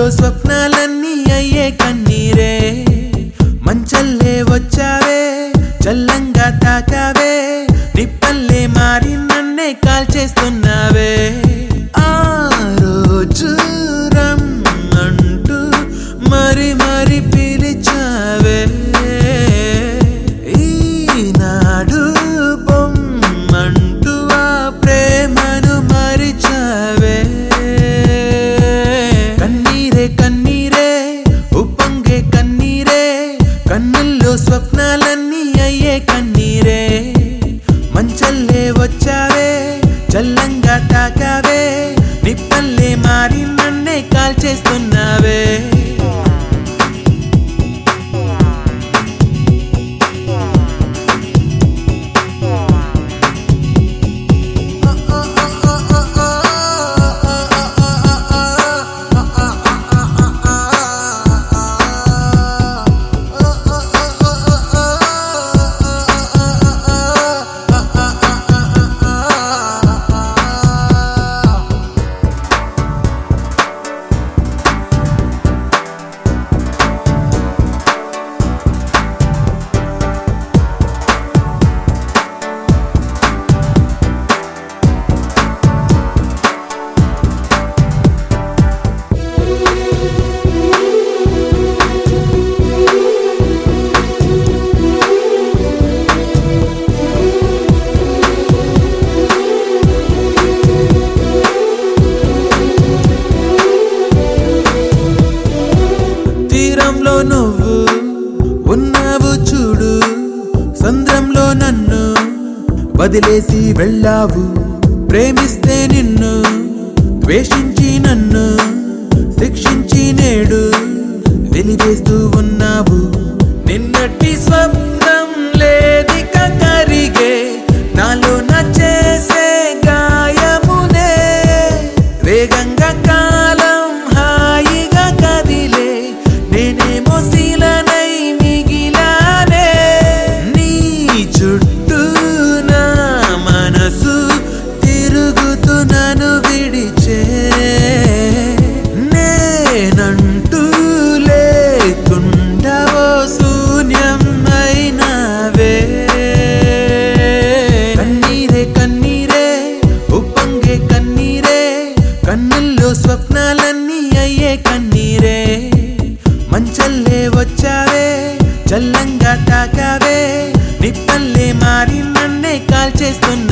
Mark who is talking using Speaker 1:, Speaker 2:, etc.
Speaker 1: స్వప్నాలన్నీ అయ్యే కన్నీరే మంచల్లే వచ్చావే చల్లంగా తాకావే నిప్పల్లే మారి నన్నే కాల్చేస్తున్నావే ఆ రోజు రమ్మంటూ మరి మరి పిలిచావే ఈనాడు బొమ్మంటూ ఆ ప్రేమను మరిచావే కన్నీరే కన్నీరే ఉప్పొంగే కన్నీరే కన్నుల్లో స్వప్నాలన్నీ అయ్యే కన్నీరే మంచల్లే వచ్చావే చల్లంగా తాకావే నిప్పల్లే మారి నన్నే కాల్చేస్తున్నావే తీరంలో నువ్వు ఉన్నావు చూడు సంద్రంలో నన్ను వదిలేసి వెళ్ళావు ప్రేమిస్తే నిన్ను ద్వేషించి నన్ను శిక్షించి నేడు వెలివేస్తూ ఉన్నావు నిన్నటి స్వప్నం లేదిక కరిగే నాలో చేసే గాయమునే వేగంగా కాలం హాయిగా కదిలే నేనేమో శీలనై మిగిలానే నీ చుట్టూ నా మనసు తిరుగుతూ నన్ను విడిచే నేనంటూ లేకుండవో శూన్యం అయినవే కన్నీరే కన్నీరే ఉప్పొంగే కన్నీరే కన్నుల్లో స్వప్నాలన్నీ అయ్యే కన్నీరే మంచల్లే వచ్చావే చల్లంగా తాకావే నిప్పల్లే మారి నన్నే కాల్చేస్తున్నా